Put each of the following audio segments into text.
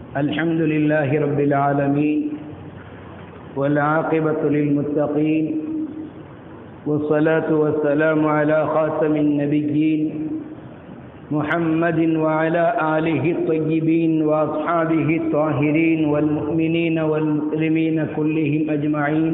الحمد لله رب العالمين والعاقبة للمتقين والصلاة والسلام على خاتم النبيين محمد وعلى آله الطيبين وأصحابه الطاهرين والمؤمنين والمسلمين كلهم أجمعين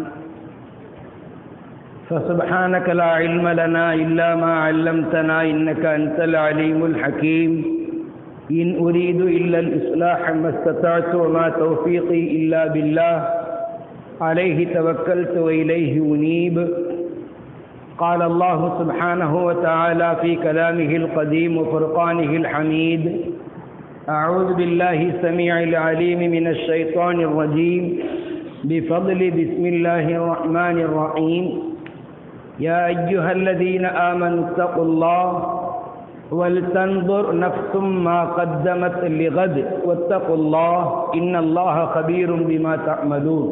فسبحانك لا علم لنا إلا ما علمتنا إنك أنت العليم الحكيم إن أريد إلا الإصلاح ما استطعت وما توفيقي إلا بالله عليه توكلت وإليه أنيب قال الله سبحانه وتعالى في كلامه القديم وفرقانه الحميد أعوذ بالله السميع العليم من الشيطان الرجيم بفضل بسم الله الرحمن الرحيم يا أيها الذين آمنوا اتقوا الله ولتنظر نفس ما قدمت لغد واتقوا الله إن الله خبير بما تعملون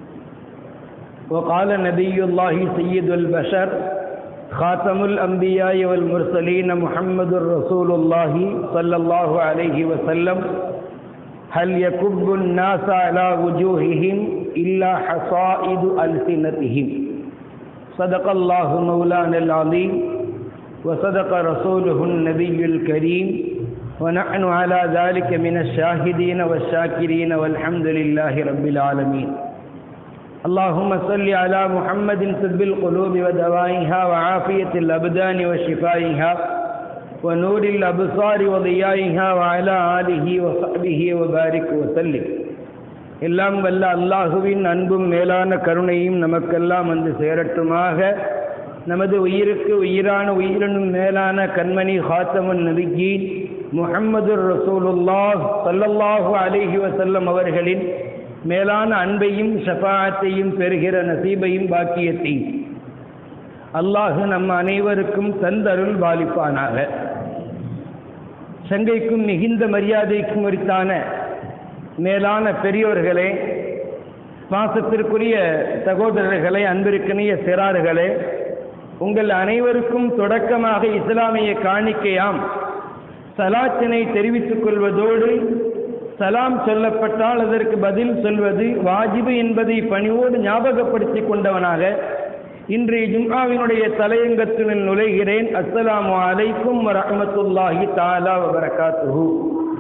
وقال نبي الله سيد البشر خاتم الأنبياء والمرسلين محمد رسول الله صلى الله عليه وسلم هل يكب الناس على وجوههم إلا حصائد ألسنتهم صدق الله مولانا العظيم وصدق رسوله النبي الكريم ونحن على ذلك من الشاهدين والشاكرين والحمد لله رب العالمين اللهم صل على محمد طب القلوب ودوائها وعافية الأبدان وشفائها ونور الأبصار وضيائها وعلى آله وصحبه وبارك وسلم எல்லாம் வல்ல அல்லாஹுவின் அன்பும் மேலான கருணையும் நமக்கெல்லாம் வந்து சேரட்டுமாக நமது உயிருக்கு உயிரான உயிரினும் மேலான கண்மணி ஹாத்தமன் நபிஜீன் முஹம்மது ரசூலுல்லாஹ் சல்லல்லாஹு அலிஹி வசல்லம் அவர்களின் மேலான அன்பையும் ஷஃபாத்தையும் பெறுகிற நசீபையும் பாக்கியத்தையும் அல்லாஹு நம் அனைவருக்கும் தந்தருள் பாலிப்பானாக சங்கைக்கும் மிகுந்த மரியாதைக்கும் உரித்தான மேலான பெரியோர்களே பாசத்திற்குரிய சகோதரர்களே அன்பிற்கினிய சிறார்களே உங்கள் அனைவருக்கும் தொடக்கமாக இஸ்லாமிய காணிக்கையாம் சலாத்தினை தெரிவித்துக் கொள்வதோடு சலாம் சொல்லப்பட்டால் அதற்கு பதில் சொல்வது வாஜிபு என்பதை பணிவோடு ஞாபகப்படுத்திக் கொண்டவனாக இன்றைய ஜும்ஆவினுடைய தலையங்கத்தினில் நுழைகிறேன் அஸ்ஸலாமு அலைக்கும் வரஹமத்துல்லாஹி தாலா வபரகாத்துஹு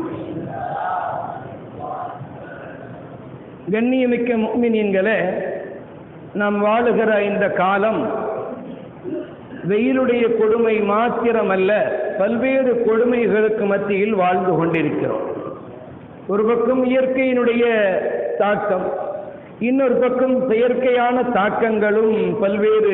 கண்ணியமிக்க முக்மினீன்களே நாம் வாழுகிற இந்த காலம் வெயிலுடைய கொடுமை மாத்திரமல்ல பல்வேறு கொடுமைகளுக்கு மத்தியில் வாழ்ந்து கொண்டிருக்கிறோம் ஒரு பக்கம் இயற்கையினுடைய தாக்கம் இன்னொரு பக்கம் செயற்கையான தாக்கங்களும் பல்வேறு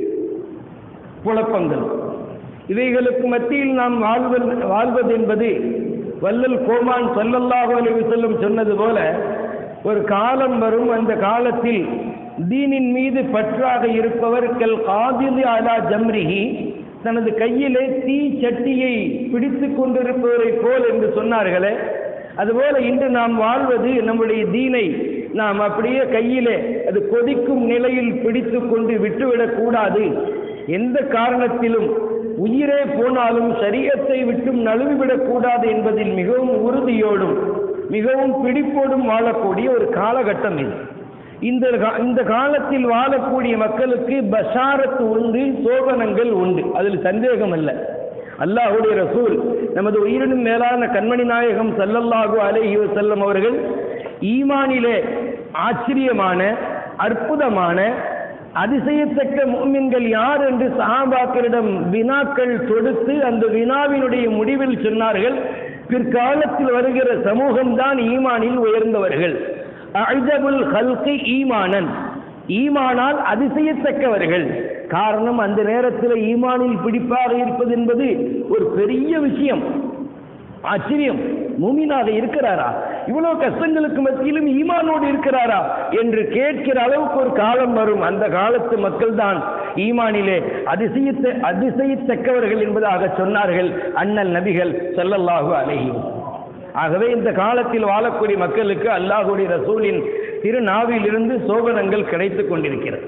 குழப்பங்களும் இவைகளுக்கு மத்தியில் நாம் வாழ்வது வாழ்வது என்பது வல்லல் கோமான் சல்லல்லாஹு அலைஹி செல்லும் சொன்னது போல ஒரு காலம் வரும் அந்த காலத்தில் தீனின் மீது பற்றாக இருப்பவர்கள் காதிலி அலா ஜம்ரிஹி தனது கையிலே தீ சட்டியை பிடித்து கொண்டிருப்பவரை போல் என்று சொன்னார்களே அதுபோல இன்று நாம் வாழ்வது நம்முடைய தீனை நாம் அப்படியே கையிலே அது கொதிக்கும் நிலையில் பிடித்து கொண்டு விட்டுவிடக் கூடாது எந்த காரணத்திலும் உயிரே போனாலும் சரீரத்தை விட்டும் நழுவிவிடக் கூடாது என்பதில் மிகவும் உறுதியோடும் மிகவும் பிடிப்போடும் வாழக்கூடிய ஒரு காலகட்டம் இது இந்த இந்த காலத்தில் வாழக்கூடிய மக்களுக்கு பஷாரத்து உண்டு சோதனங்கள் உண்டு அதில் சந்தேகம் அல்ல அல்லாஹுடைய ரசூல் நமது உயிரினும் மேலான கண்மணி நாயகம் சல்லல்லாஹு அலைஹி வசல்லம் அவர்கள் ஈமானிலே ஆச்சரியமான அற்புதமான அதிசயத்தக்க முன்மின்கள் யார் என்று சஹாபாக்களிடம் வினாக்கள் தொடுத்து அந்த வினாவினுடைய முடிவில் சொன்னார்கள் பிற்காலத்தில் வருகிற சமூகம்தான் ஈமானில் உயர்ந்தவர்கள் அஜபுல் ஹல்கி ஈமானன் ஈமானால் அதிசயத்தக்கவர்கள் காரணம் அந்த நேரத்தில் ஈமானில் பிடிப்பாக இருப்பது என்பது ஒரு பெரிய விஷயம் ஆச்சரியம் மூமினாக இருக்கிறாரா இவ்வளவு கஷ்டங்களுக்கு மத்தியிலும் ஈமானோடு இருக்கிறாரா என்று கேட்கிற அளவுக்கு ஒரு காலம் வரும் அந்த காலத்து மக்கள் தான் ஈமானிலே அதிசயத்த அதிசயத்தக்கவர்கள் என்பதாக சொன்னார்கள் அண்ணல் நபிகள் செல்லல்லாஹு அலைஹி ஆகவே இந்த காலத்தில் வாழக்கூடிய மக்களுக்கு அல்லாஹுடைய ரசூலின் திருநாவிலிருந்து சோபனங்கள் கிடைத்துக் கொண்டிருக்கிறது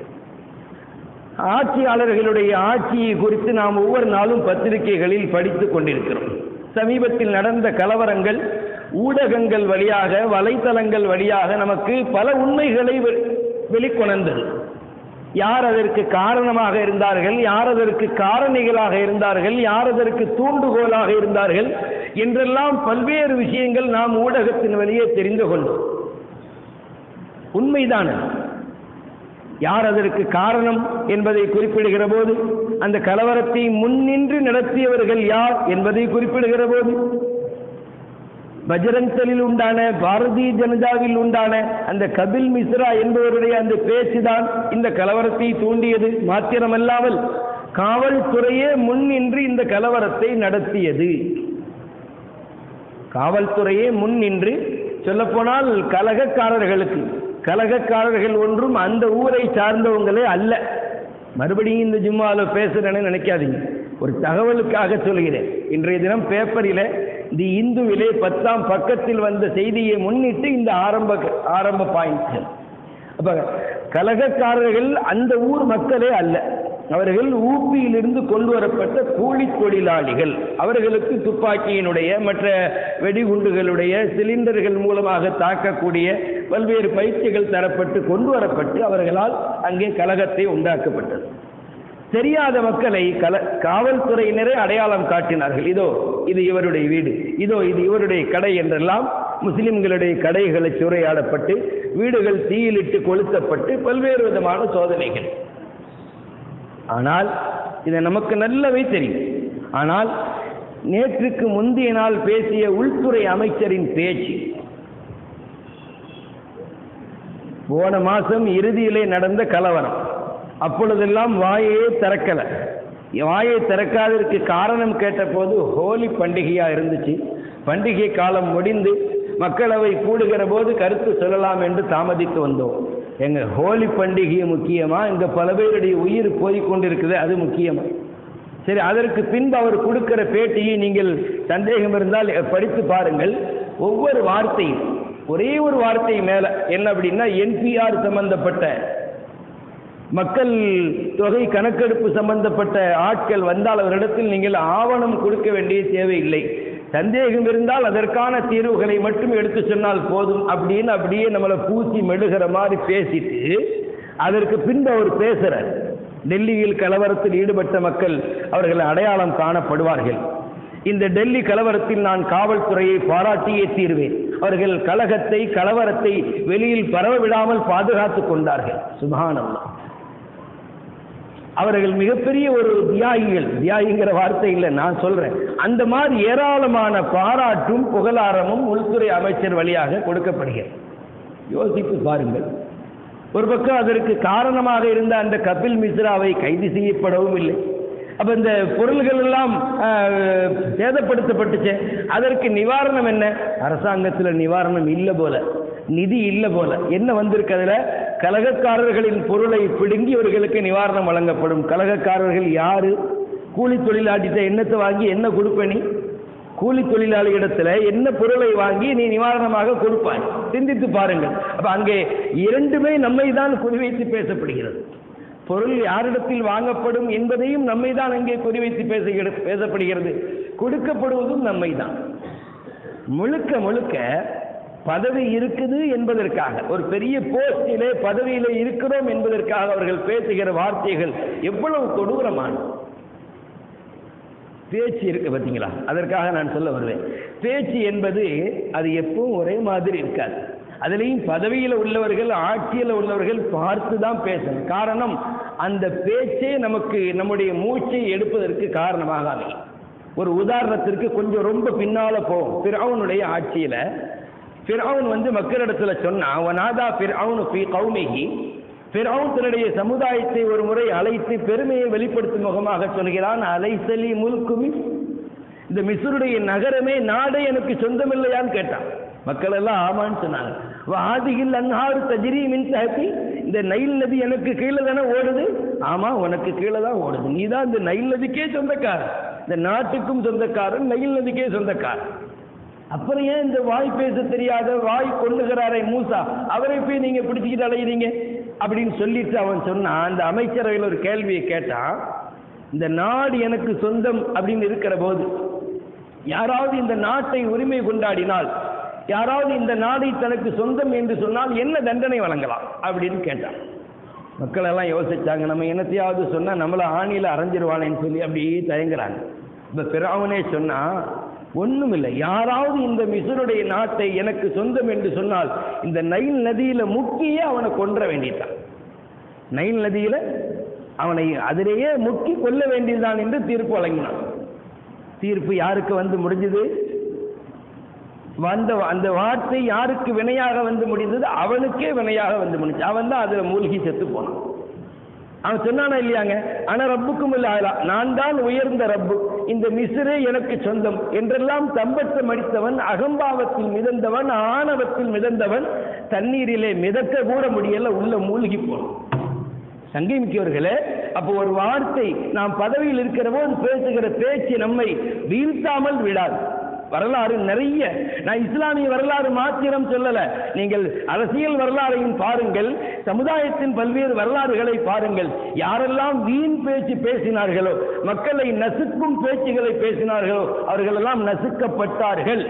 ஆட்சியாளர்களுடைய ஆட்சியை குறித்து நாம் ஒவ்வொரு நாளும் பத்திரிகைகளில் படித்துக் கொண்டிருக்கிறோம் சமீபத்தில் நடந்த கலவரங்கள் ஊடகங்கள் வழியாக வலைத்தளங்கள் வழியாக நமக்கு பல உண்மைகளை வெ- வெளிக்கொணர்ந்தது யார் அதற்கு காரணமாக இருந்தார்கள் யார் அதற்கு காரணிகளாக இருந்தார்கள் யார் அதற்கு தூண்டுகோலாக இருந்தார்கள் என்றெல்லாம் பல்வேறு விஷயங்கள் நாம் ஊடகத்தின் வழியே தெரிந்து கொண்டோம் உண்மைதான் அது. யார் அதற்கு காரணம் என்பதை குறிப்பிடுகிற போது அந்த கலவரத்தை முன்னின்று நடத்தியவர்கள் யார் என்பதை குறிப்பிடுகிற போது பஜரங்தலில் உண்டான பாரதிய ஜனதாவில் உண்டான அந்த கபில் மிஸ்ரா என்பவருடைய அந்த பேச்சுதான் இந்த கலவரத்தை தூண்டியது மாத்திரமல்லாமல் காவல்துறையே முன்னின்று இந்த கலவரத்தை நடத்தியது காவல்துறையே முன்னின்று சொல்லப்போனால் கலகக்காரர்களுக்கு கலகக்காரர்கள் ஒன்றும் அந்த ஊரை சார்ந்தவங்களே அல்ல மறுபடியும் இந்த ஜும்மாவில் பேசுறேன்னு நினைக்காதீங்க ஒரு தகவலுக்காக சொல்கிறேன் இன்றைய தினம் பேப்பரில் தி இந்துவிலே பத்தாம் பக்கத்தில் வந்த செய்தியை முன்னிட்டு இந்த ஆரம்ப ஆரம்ப பாயிண்ட்ஸ் அப்ப கலகக்காரர்கள் அந்த ஊர் மக்களே அல்ல அவர்கள் ஊப்பியிலிருந்து கொண்டு வரப்பட்ட கூலி தொழிலாளிகள் அவர்களுக்கு துப்பாக்கியினுடைய மற்ற வெடிகுண்டுகளுடைய சிலிண்டர்கள் மூலமாக தாக்கக்கூடிய பல்வேறு பயிற்சிகள் தரப்பட்டு கொண்டு வரப்பட்டு அவர்களால் அங்கே கலகத்தை உண்டாக்கப்பட்டது தெரியாத மக்களை கல காவல்துறையினரே அடையாளம் காட்டினார்கள் இதோ இது இவருடைய வீடு இதோ இது இவருடைய கடை என்றெல்லாம் முஸ்லிம்களுடைய கடைகளை சூறையாடப்பட்டு வீடுகள் தீயிலிட்டு கொளுத்தப்பட்டு பல்வேறு விதமான சோதனைகள் ஆனால் இது நமக்கு நல்லவே தெரியும் ஆனால் நேற்றுக்கு முந்தைய நாள் பேசிய உள்துறை அமைச்சரின் பேச்சு போன மாசம் இறுதியிலே நடந்த கலவரம் அப்பொழுதெல்லாம் வாயே திறக்கல வாயை திறக்காததற்கு காரணம் கேட்டபோது ஹோலி பண்டிகையா இருந்துச்சு பண்டிகை காலம் முடிந்து மக்களவை கூடுகிற போது கருத்து சொல்லலாம் என்று தாமதித்து வந்தோம் எங்க ஹோலி பண்டிகை முக்கியமா இங்க பல பேருடைய உயிர் போய் கொண்டிருக்குது அது முக்கியமா சரி அதற்கு பின்பு அவர் கொடுக்கிற பேட்டியை நீங்கள் சந்தேகம் இருந்தால் படித்து பாருங்கள் ஒவ்வொரு வார்த்தையும் ஒரே ஒரு வார்த்தை மேல என்ன அப்படின்னா என்பிஆர் சம்பந்தப்பட்ட மக்கள் தொகை கணக்கெடுப்பு சம்பந்தப்பட்ட ஆட்கள் வந்தால் அவரிடத்தில் நீங்கள் ஆவணம் கொடுக்க வேண்டிய தேவையில்லை சந்தேகம் இருந்தால் அதற்கான தீர்வுகளை மட்டும் எடுத்து சொன்னால் போதும் அப்படின்னு அப்படியே நம்மளை பூசி மெழுகிற மாதிரி பேசிட்டு அதற்கு பின்பு அவர் பேசுறார் டெல்லியில் கலவரத்தில் ஈடுபட்ட மக்கள் அவர்கள் அடையாளம் காணப்படுவார்கள் இந்த டெல்லி கலவரத்தில் நான் காவல்துறையை பாராட்டியே தீர்வேன் அவர்கள் கலகத்தை கலவரத்தை வெளியில் பரவ விடாமல் பாதுகாத்துக் கொண்டார்கள் சுபானல்லா அவர்கள் மிகப்பெரிய ஒரு தியாகிகள் தியாகிங்கிற வார்த்தை இல்லை நான் சொல்றேன் அந்த மாதிரி ஏராளமான பாராட்டும் புகழாரமும் உள்துறை அமைச்சர் வழியாக கொடுக்கப்படுகிறது யோசித்து பாருங்கள் ஒரு பக்கம் அதற்கு காரணமாக இருந்த அந்த கபில் மிஸ்ராவை கைது செய்யப்படவும் இல்லை அப்ப இந்த பொருள்கள் எல்லாம் ஆஹ், சேதப்படுத்தப்பட்டுச்சு அதற்கு நிவாரணம் என்ன அரசாங்கத்துல நிவாரணம் இல்லை போல நிதி இல்லை போல என்ன வந்திருக்கு அதுல கலகக்காரர்களின் பொருளை பிடுங்கி இவர்களுக்கு நிவாரணம் வழங்கப்படும் கலகக்காரர்கள் யாரு கூலி தொழிலாளிட்ட என்னத்தை வாங்கி என்ன கொடுப்ப நீ கூலி தொழிலாளி இடத்துல என்ன பொருளை வாங்கி நீ நிவாரணமாக கொடுப்பாய் சிந்தித்து பாருங்கள் அப்ப அங்கே இரண்டுமே நம்மை தான் குறிவைத்து பேசப்படுகிறது பொருள் யாரிடத்தில் வாங்கப்படும் என்பதையும் நம்மை தான் அங்கே குறிவைத்து பேசுகிற பேசப்படுகிறது கொடுக்கப்படுவதும் நம்மை தான் முழுக்க முழுக்க பதவி இருக்குது என்பதற்காக ஒரு பெரிய போஸ்டிலே பதவியிலே இருக்கிறோம் என்பதற்காக அவர்கள் பேசுகிற வார்த்தைகள் எவ்வளவு கொடூரமானது பேச்சு இருக்கு பார்த்தீங்களா அதற்காக நான் சொல்ல வருவேன் பேச்சு என்பது அது எப்பவும் ஒரே மாதிரி இருக்காது அதுலேயும் பதவியில் உள்ளவர்கள் ஆட்சியில் உள்ளவர்கள் பார்த்து தான் பேசணும் காரணம் அந்த பேச்சே நமக்கு நம்முடைய மூச்சை எடுப்பதற்கு காரணமாக அமையும் ஒரு உதாரணத்திற்கு கொஞ்சம் ரொம்ப பின்னால போவோம் பிறவனுடைய ஆட்சியில பிறவன் வந்து மக்களிடத்துல சொன்னான் வனாதா பிறவுனு ஃபி கௌமிகி பிறவுன் தன்னுடைய சமுதாயத்தை ஒரு முறை அழைத்து பெருமையை வெளிப்படுத்தும் முகமாக சொல்கிறான் அலைசலி முல்குமி இந்த மிஸ்ருடைய நகரமே நாடே எனக்கு சொந்தமில்லையான்னு கேட்டான் மக்கள் எல்லாம் ஆமான்னு சொன்னாங்க வாதியில் அன்ஹாறு தஜிரி மின் தஹத்தி இந்த நைல் நதி எனக்கு கீழே தானே ஓடுது ஆமா உனக்கு கீழே தான் ஓடுது நீ தான் இந்த நைல் நதிக்கே சொந்தக்காரன் இந்த நாட்டுக்கும் சொந்தக்காரன் நைல் நதிக்கே சொந்தக்காரன் அப்புறம் ஏன் இந்த வாய் பேச தெரியாத வாய் கொள்ளுகிறாரே மூசா அவரை போய் நீங்க பிடிச்சிக்கிட்டு அலையுறீங்க அப்படின்னு சொல்லிட்டு அவன் சொன்னான் அந்த அமைச்சரவையில் ஒரு கேள்வியை கேட்டான் இந்த நாடு எனக்கு சொந்தம் அப்படின்னு இருக்கிற போது யாராவது இந்த நாட்டை உரிமை கொண்டாடினால் யாராவது இந்த நாடை தனக்கு சொந்தம் என்று சொன்னால் என்ன தண்டனை வழங்கலாம் அப்படின்னு கேட்டான் மக்கள் எல்லாம் யோசிச்சாங்க நம்ம என்னத்தையாவது சொன்னா நம்மள ஆணியில அரைஞ்சிருவானேன்னு சொல்லி அப்படியே தயங்குறாங்க இப்ப பிராவனே சொன்னா ஒண்ணுமில்லை யாராவது இந்த மிசுருடைய நாட்டை எனக்கு சொந்தம் என்று சொன்னால் இந்த நைல் நதியில முக்கியே அவனை கொன்ற வேண்டியதான் நைல் நதியில அவனை அதிலேயே முக்கி கொல்ல வேண்டியதுதான் என்று தீர்ப்பு வழங்கினான் தீர்ப்பு யாருக்கு வந்து முடிஞ்சது வந்த அந்த வார்த்தை யாருக்கு வினையாக வந்து முடிந்தது அவனுக்கே வினையாக வந்து முடிஞ்சு அவன் தான் அதுல மூழ்கி செத்து போனான் அவன் சொன்னானா இல்லையாங்க ஆனா ரப்புக்கும் இல்ல நான் தான் உயர்ந்த ரப்பு இந்த மிசிரே எனக்கு சொந்தம் என்றெல்லாம் தம்பட்டம் அடித்தவன் அகம்பாவத்தில் மிதந்தவன் ஆணவத்தில் மிதந்தவன் தண்ணீரிலே மிதக்க கூட முடியல உள்ள மூழ்கி போனான் சங்கை மிக்கவர்களே அப்போ ஒரு வார்த்தை நாம் பதவியில் இருக்கிற போது பேசுகிற பேச்சு நம்மை வீழ்த்தாமல் விடாது வரலாறு நிறைய நான் இஸ்லாமிய வரலாறு மாத்திரம் சொல்லல நீங்கள் அரசியல் வரலாறையும் பாருங்கள் சமுதாயத்தின் பல்வேறு வரலாறுகளை பாருங்கள் யாரெல்லாம் வீண் பேச்சு பேசினார்களோ மக்களை நசுக்கும் பேச்சுகளை பேசினார்களோ அவர்களெல்லாம் நசுக்கப்பட்டார்கள்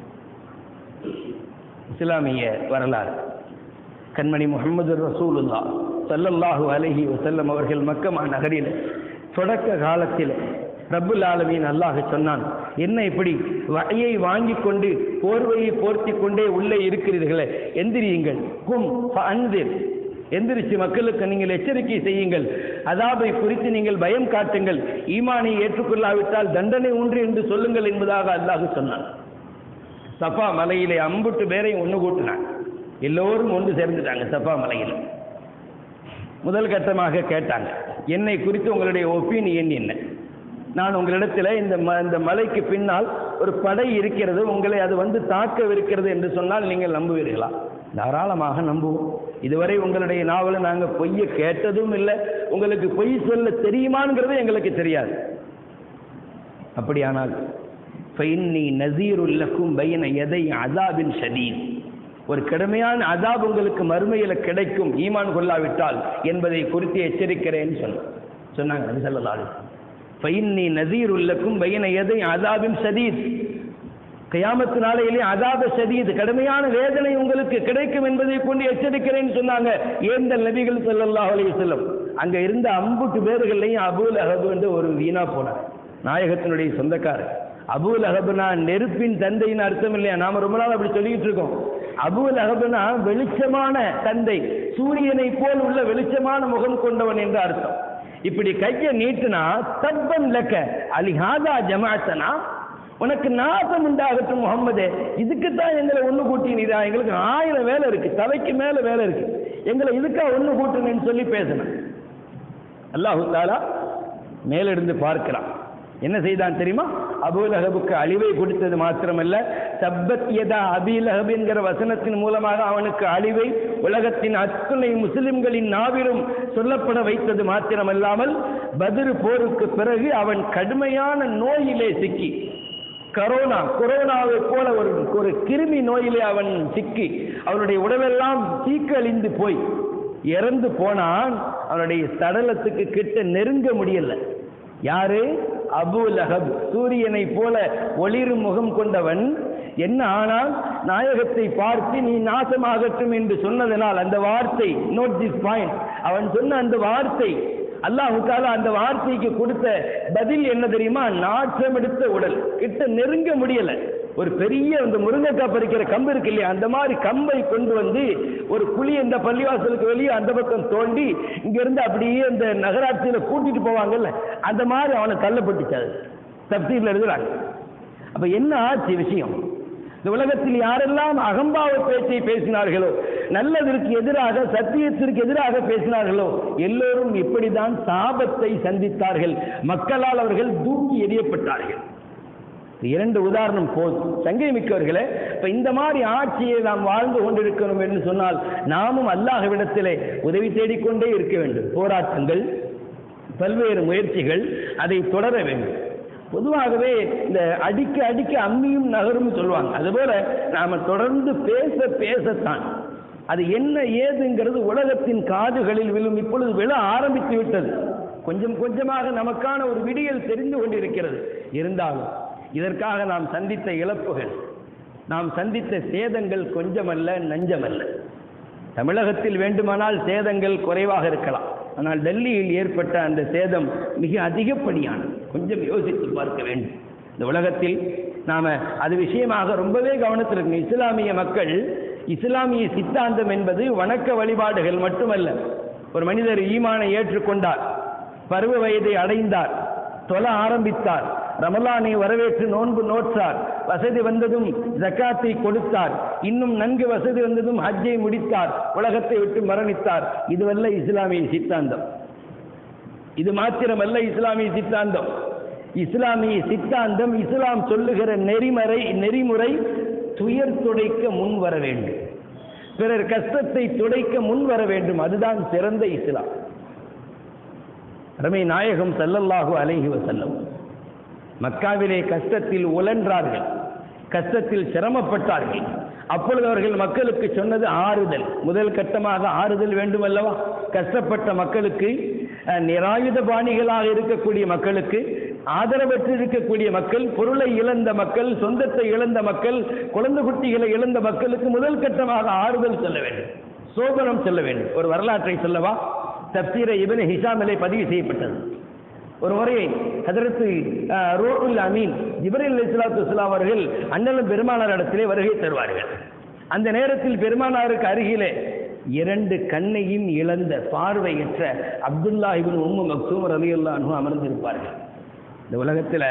இஸ்லாமிய வரலாறு கண்மணி முகமது ரசூலுல்லா சல்லல்லாஹு அலஹி வசல்லம் அவர்கள் மக்கமா நகரில் தொடக்க காலத்தில் ரப்புல் ஆலமீன் அல்லாஹ் சொன்னான் என்ன இப்படி வகையை வாங்கி கொண்டு போர்வையை போர்த்தி கொண்டே உள்ளே இருக்கிறீர்களே எந்திரியுங்கள் கும் அன்திர் எந்திரிச்சு மக்களுக்கு நீங்கள் எச்சரிக்கை செய்யுங்கள் அதாபை குறித்து நீங்கள் பயம் காட்டுங்கள் ஈமானை ஏற்றுக்கொள்ளாவிட்டால் தண்டனை உண்டு என்று சொல்லுங்கள் என்பதாக அல்லாஹ் சொன்னான் சஃபா மலையிலே அம்புட்டு பேரையும் ஒன்று கூட்டினான் எல்லோரும் ஒன்று சேர்ந்துட்டாங்க சஃபா மலையில் முதல் கட்டமாக கேட்டாங்க என்னை குறித்து உங்களுடைய ஒப்பீனியன் என்ன நான் உங்களிடத்தில் இந்த ம இந்த மலைக்கு பின்னால் ஒரு படை இருக்கிறது உங்களை அது வந்து தாக்கவிருக்கிறது என்று சொன்னால் நீங்கள் நம்புவீர்களா தாராளமாக நம்புவோம் இதுவரை உங்களுடைய நாவலை நாங்கள் பொய்யை கேட்டதும் இல்லை உங்களுக்கு பொய் சொல்ல தெரியுமாங்கிறது எங்களுக்கு தெரியாது அப்படியானால் ஃபைன்னி நசீருல்லக்கும் பையன எதை அதாபின் ஷதீத் ஒரு கடுமையான அதாப் உங்களுக்கு மறுமையில் கிடைக்கும் ஈமான் கொள்ளாவிட்டால் என்பதை குறித்து எச்சரிக்கிறேன்னு சொன்ன சொன்னாங்க அது சொல்லலாடு ஃபைன்னி நசீருல்லக்கும் பையன எதை அதாபின் ஷதீத் கயாமத்து நாளையிலே அதாப ஷதீத் கடுமையான வேதனை உங்களுக்கு கிடைக்கும் என்பதை கொண்டு எச்சரிக்கிறேன்னு சொன்னாங்க ஏந்தல் நபிகள் ஸல்லல்லாஹு அலைஹி வஸல்லம் அங்க இருந்த அம்புட்டு பேர்களையும் அபூல் அஹபு என்று ஒரு வீணா போனார் நாயகத்தினுடைய சொந்தக்காரர் அபுல் அகபுனா நெருப்பின் தந்தைன்னு அர்த்தம் இல்லையா நாம ரொம்ப நாள் அப்படி சொல்லிட்டு இருக்கோம் அபுல் அகபுனா வெளிச்சமான தந்தை சூரியனை போல் உள்ள வெளிச்சமான முகம் கொண்டவன் என்று அர்த்தம் இப்படி கையை நீட்டுனா தப்பன் லக்க அலிஹாதா ஜமாத்தனா உனக்கு நாசம் உண்டாகட்டும் முகம்மதே இதுக்கு தான் எங்களை ஒன்று கூட்டினீரா எங்களுக்கு ஆயிரம் வேலை இருக்கு தலைக்கு மேல வேலை இருக்கு எங்களை இதுக்கா ஒன்று கூட்டணும்னு சொல்லி பேசினேன் அல்லாஹு தாலா மேலிருந்து பார்க்கிறான் என்ன செய்தான் தெரியுமா அபுலஹபுக்கு அழிவை கொடுத்தது மாத்திரமல்ல சப்பத் யதா அபிலஹப் என்கிற வசனத்தின் மூலமாக அவனுக்கு அழிவை உலகத்தின் அத்துணை முஸ்லிம்களின் நாவிலும் சொல்லப்பட வைத்தது மாத்திரமல்லாமல் பதிரு போருக்கு பிறகு அவன் கடுமையான நோயிலே சிக்கி கரோனா கொரோனாவை போல ஒரு ஒரு கிருமி நோயிலே அவன் சிக்கி அவனுடைய உடலெல்லாம் சீக்கழிந்து போய் இறந்து போனான் அவனுடைய சடலத்துக்கு கிட்ட நெருங்க முடியல யாரு அபு லஹப் சூரியனை போல ஒளிரும் முகம் கொண்டவன் என்ன ஆனால் நாயகத்தை பார்த்து நீ நாசமாகட்டும் என்று சொன்னதனால் அந்த வார்த்தை நோட் திஸ் பாயிண்ட் அவன் சொன்ன அந்த வார்த்தை அல்லாஹுக்கால அந்த வார்த்தைக்கு கொடுத்த பதில் என்ன தெரியுமா நாற்றம் எடுத்த உடல் கிட்ட நெருங்க முடியல ஒரு பெரிய அந்த முருங்கைக்காய் பறிக்கிற கம்பு இருக்கு இல்லையா அந்த மாதிரி கம்பை கொண்டு வந்து ஒரு குழி இந்த பள்ளிவாசலுக்கு வெளியே அந்த பக்கம் தோண்டி இங்க இருந்து அப்படியே அந்த நகராட்சியில கூட்டிட்டு போவாங்கல்ல அந்த மாதிரி அவனை தள்ளப்பட்டுச்சு அது தப்சீர்ல எழுதுறாங்க அப்ப என்ன ஆச்சு விஷயம் இந்த உலகத்தில் யாரெல்லாம் அகம்பாவ பேச்சை பேசினார்களோ நல்லதற்கு எதிராக சத்தியத்திற்கு எதிராக பேசினார்களோ எல்லோரும் இப்படிதான் சாபத்தை சந்தித்தார்கள் மக்களால் அவர்கள் தூக்கி எறியப்பட்டார்கள் இரண்டு உதாரணம் போதும் சங்கை மிக்கவர்களே இப்ப இந்த மாதிரி ஆட்சியை நாம் வாழ்ந்து கொண்டிருக்கிறோம் என்று சொன்னால் நாமும் அல்லாஹ்விடத்திலே உதவி தேடிக்கொண்டே இருக்க வேண்டும் போராட்டங்கள் பல்வேறு முயற்சிகள் அதை தொடர வேண்டும் பொதுவாகவே இந்த அடிக்க அடிக்க அம்மியும் நகரும் சொல்லுவாங்க அதுபோல நாம தொடர்ந்து பேச பேசத்தான் அது என்ன ஏதுங்கிறது உலகத்தின் காதுகளில் விழும் இப்பொழுது விழ ஆரம்பித்து விட்டது கொஞ்சம் கொஞ்சமாக நமக்கான ஒரு விடியல் தெரிந்து கொண்டிருக்கிறது இருந்தாலும் இதற்காக நாம் சந்தித்த இழப்புகள் நாம் சந்தித்த சேதங்கள் கொஞ்சமல்ல நஞ்சமல்ல தமிழகத்தில் வேண்டுமானால் சேதங்கள் குறைவாக இருக்கலாம் ஆனால் டெல்லியில் ஏற்பட்ட அந்த சேதம் மிக அதிகப்படியானது கொஞ்சம் யோசித்து பார்க்க வேண்டும் இந்த உலகத்தில் நாம அது விஷயமாக ரொம்பவே கவனத்தில் இருக்கணும் இஸ்லாமிய மக்கள் இஸ்லாமிய சித்தாந்தம் என்பது வணக்க வழிபாடுகள் மட்டுமல்ல ஒரு மனிதர் ஈமானை ஏற்றுக்கொண்டார் பருவ வயதை அடைந்தார் தொழ ஆரம்பித்தார் ரமலானை வரவேற்று நோன்பு நோற்றார் வசதி வந்ததும் ஜக்காத்தை கொடுத்தார் இன்னும் நன்கு வசதி வந்ததும் ஹஜ்ஜை முடித்தார் உலகத்தை விட்டு மரணித்தார் இதுவல்ல இஸ்லாமிய சித்தாந்தம் இது மாத்திரமல்ல இஸ்லாமிய சித்தாந்தம் இஸ்லாமிய சித்தாந்தம் இஸ்லாம் சொல்லுகிற நெறிமுறை நெறிமுறை துயர் துடைக்க முன் வர வேண்டும் பிறர் கஷ்டத்தை துடைக்க முன் வர வேண்டும் அதுதான் சிறந்த இஸ்லாம் ரமை நாயகம் ஸல்லல்லாஹு அலைஹி வஸல்லம் மக்காவிலே கஷ்டத்தில் உழன்றார்கள் கஷ்டத்தில் சிரமப்பட்டார்கள் அப்பொழுது அவர்கள் மக்களுக்கு சொன்னது ஆறுதல் முதல் கட்டமாக ஆறுதல் வேண்டும் அல்லவா கஷ்டப்பட்ட மக்களுக்கு அஹ், நிராயுத பாணிகளாக இருக்கக்கூடிய மக்களுக்கு ஆதரவற்று இருக்கக்கூடிய மக்கள் பொருளை இழந்த மக்கள் சொந்தத்தை இழந்த மக்கள் குழந்தை குட்டிகளை இழந்த மக்களுக்கு முதல் கட்டமாக ஆறுதல் சொல்ல வேண்டும் சோதனம் சொல்ல வேண்டும் ஒரு வரலாற்றை சொல்லவா தப்சீர இபன் ஹிஷாமிலே பதிவு செய்யப்பட்டது ஒரு முறை ஹதரத்து ரோஹுல் அமீன் ஜிப்ரீல் அலைஹிஸ்ஸலாத்து வஸ்ஸலாம் அவர்கள் அண்ணலும் பெருமானார் இடத்திலே வருகை தருவார்கள் அந்த நேரத்தில் பெருமானாருக்கு அருகிலே இரண்டு கண்ணையும் இழந்த பார்வையற்ற அப்துல்லா இபின் உம்மு மக்சூம் ரலியல்லாஹு அன்ஹு அமர்ந்திருப்பார்கள் இந்த உலகத்தில்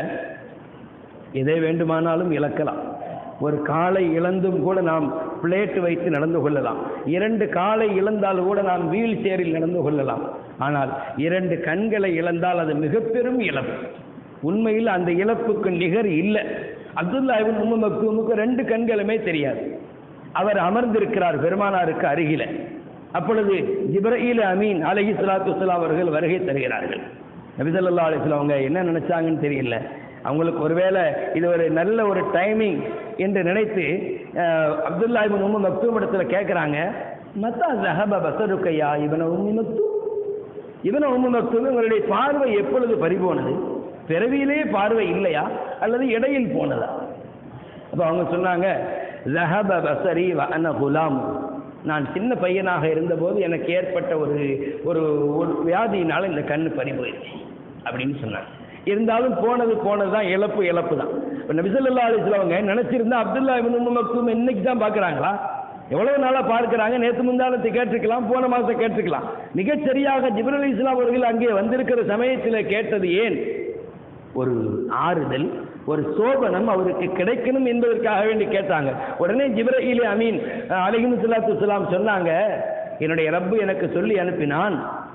எதை வேண்டுமானாலும் இழக்கலாம் ஒரு காலை இழந்தும் கூட நாம் பிளேட் வைத்து நடந்து கொள்ளலாம் இரண்டு காலை இழந்தால் கூட நாம் வீல் சேரில் நடந்து கொள்ளலாம் ஆனால் இரண்டு கண்களை இழந்தால் அது மிக பெரும் இழப்பு உண்மையில் அந்த இழப்புக்கு நிகர் இல்லை அப்துல்லா இபின் உம்மு மக்தூமுக்கு ரெண்டு கண்களுமே தெரியாது அவர் அமர்ந்திருக்கிறார் பெருமானாருக்கு அருகில அப்பொழுது ஜிப்ரஈல் அமீன் அலஹி சலாத்து வஸ்ஸலாம் அவர்கள் வருகை தருகிறார்கள் நபிசல்லா அலிஸ்லாம் அவங்க என்ன நினைச்சாங்கன்னு தெரியல அவங்களுக்கு ஒருவேளை இது ஒரு நல்ல ஒரு டைமிங் என்று நினைத்து அஹ், அப்துல்லா இபின் உம்மு மக்தூம் இடத்துல கேட்குறாங்க மத்தா ஜஹப பசருக்கையா இவன உம்மி மக்தூம் இவன உம்மு மக்தூம் உங்களுடைய பார்வை எப்பொழுது பறிபோனது பிறவியிலே பார்வை இல்லையா அல்லது இடையில் போனதா அப்போ அவங்க சொன்னாங்க ஜஹப பசரி வ அன குலாம் நான் சின்ன பையனாக இருந்தபோது எனக்கு ஏற்பட்ட ஒரு ஒரு ஒரு வியாதியினால இந்த கண்ணு பறி போயிடுச்சு அப்படின்னு சொன்னாங்க இருந்தாலும் போனது போனது தான் இழப்பு இழப்பு தான் இப்போ நபிசல்லா அலிஸ்லவங்க நினச்சிருந்தா அப்துல்லா இபின் உம்மு மக்தூம் இன்னைக்கு தான் பார்க்குறாங்களா எவ்வளவு நாளா பார்க்கிறாங்க நேற்று முந்தானத்தை கேட்டிருக்கலாம் போன மாதம் கேட்டிருக்கலாம் மிகச்சரியாக ஜிப்ரல் அலி இஸ்லாம் அவர்கள் அங்கே வந்திருக்கிற சமயத்தில் கேட்டது ஏன் ஒரு ஆறுதல் ஒரு சோபனம் அவருக்கு கிடைக்கணும் என்பதற்காக வேண்டி கேட்டாங்க உடனே ஜிப்ரஹீல் அமீன் அலிஹிம் சலாத்து வலாம் சொன்னாங்க என்னுடைய ரப்பு எனக்கு சொல்லி அனுப்பினான்